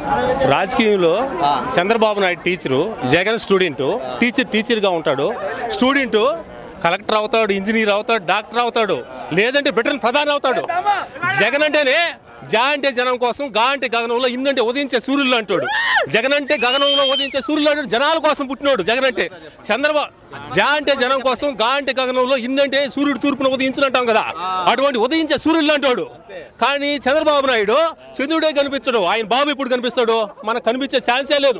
రాజకీయంలో Chandrababu Naidu teacher Jagan student teacher టీచర్గా ఉంటాడు స్టూడెంట్ కలెక్టర్ అవుతాడు ఇంజనీర్ అవుతాడు డాక్టర్ అవుతాడు లేదంటే బ్రిటన్ ప్రధాని అవుతాడు జగన్ అంటేనే జా అంటే జనం కోసం గా అంటే గగనంలో ఇన్నంటే ఉదయించే సూర్యులు అంటాడు జగన్ అంటే గగనంలో ఉదయించే సూర్యులు అంటాడు జనాల కోసం పుట్టినాడు జగన్ అంటే చంద్రబాబు జా అంటే జనం కోసం గా అంటే గగనంలో ఇన్నంటే సూర్యుడు తూర్పున ఉదయించినట్టాం కదా అటువంటి ఉదయించే సూర్యులు అంటాడు కానీ చంద్రబాబు నాయుడు చంద్రుడే కనిపించడు ఆయన బాబు ఇప్పుడు కనిపిస్తాడు మనకు కనిపించే ఛాన్సే లేదు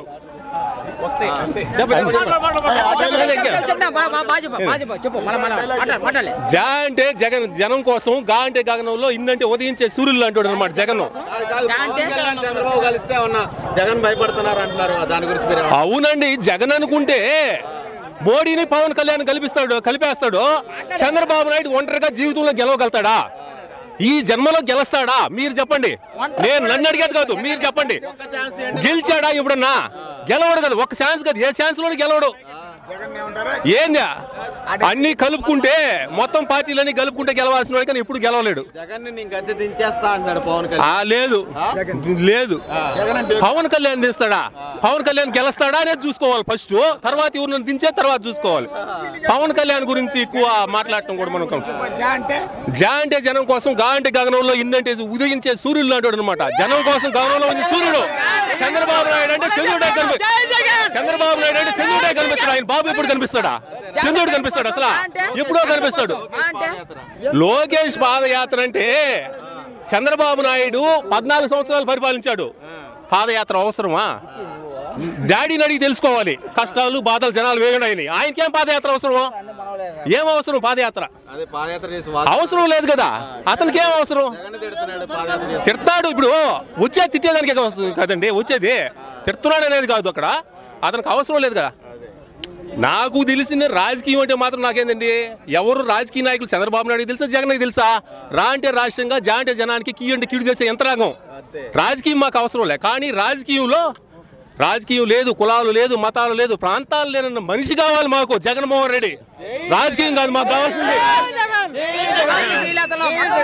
జా అంటే జగన్ జనం కోసం గా అంటే గగనంలో ఇన్నంటే ఉదయించే సూర్యులు అంటాడు అనమాట జగన్ పవన్ కళ్యాణ్ చంద్రబాబు కలిస్తే ఉన్న జగన్ భయపడుతున్నారు అంటున్నారు దాని గురించి మీరు ఏమంటారు? అవునండి జగన్ అనుకుంటే మోడీని పవన్ కళ్యాణ్ కల్పిస్తాడు కలిపేస్తాడు చంద్రబాబు నాయుడు ఒంటరిగా జీవితంలో గెలవగలుగుతాడా ఈ జన్మలో గెలుస్తాడా మీరు చెప్పండి నేను నన్ను అడిగేది కాదు మీరు చెప్పండి గెలిచాడా ఇప్పుడన్నా గెలవడు కదా ఒక్క ఛాన్స్ కాదు ఏ ఛాన్స్ లోనే గెలవడు ఏందా అన్ని కలుపుకుంటే మొత్తం పార్టీలన్నీ కలుపుకుంటే గెలవాల్సిన వాడు కానీ ఇప్పుడు గెలవలేడు జగన్ ని నేను గద్దె దించేస్తా అంటున్నాడు పవన్ కళ్యాణ్ ఆ లేదు లేదు పవన్ కళ్యాణ్ తీస్తాడా పవన్ కళ్యాణ్ గెలుస్తాడా అనేది చూసుకోవాలి ఫస్ట్ తర్వాత ఎవరిని దించే తర్వాత చూసుకోవాలి పవన్ కళ్యాణ్ గురించి ఎక్కువ మాట్లాడటం కూడా మనం జా అంటే జనం కోసం గా అంటే గగనంలో ఇన్నంటే ఉదయించే సూర్యుడు అంటాడు అనమాట జనం కోసం గగనంలో ఉంది సూర్యుడు చంద్రబాబు నాయుడు అంటే చంద్రుడే కనిపి చంద్రబాబు నాయుడు అంటే చంద్రుడే కనిపిస్తాడు ఆయన బాబు ఎప్పుడు కనిపిస్తాడా చంద్రుడు కనిపిస్తాడు అసలు ఎప్పుడో కనిపిస్తాడు లోకేష్ పాదయాత్ర అంటే చంద్రబాబు నాయుడు పద్నాలుగు సంవత్సరాలు పరిపాలించాడు పాదయాత్ర అవసరమా డాడీని అడిగి తెలుసుకోవాలి కష్టాలు బాధలు జనాలు వేగడాయని ఆయనకేం పాదయాత్ర అవసరం ఏం అవసరం పాదయాత్ర అదే పాదయాత్ర చేసి వాళ్ళు అవసరం లేదు కదా అతనికి ఏం అవసరం జగన్ తిడుతున్నాడు పాదయాత్ర చేసి తిడతాడు ఇప్పుడు వచ్చేది తిట్టేదానికి ఏం వస్తుంది కదండి వచ్చేది తిడుతున్నాడు అనేది కాదు అక్కడ అతనికి అవసరం లేదు కదా నాకు తెలిసింది రాజకీయం అంటే మాత్రం నాకేందండి ఎవరు రాజకీయ నాయకులు చంద్రబాబు నాయుడు తెలుసా జగన్కి తెలుసా రా అంటే రాష్ట్రంగా జా అంటే జనానికి కీ అంటే కీడు చేసే యంత్రాంగం రాజకీయం మాకు అవసరం లే కానీ రాజకీయంలో రాజకీయం లేదు కులాలు లేదు మతాలు లేదు ప్రాంతాలు లేనన్న మనిషి కావాలి మాకు జగన్మోహన్ రెడ్డి రాజకీయం కాదు మాకు కావాల్సింది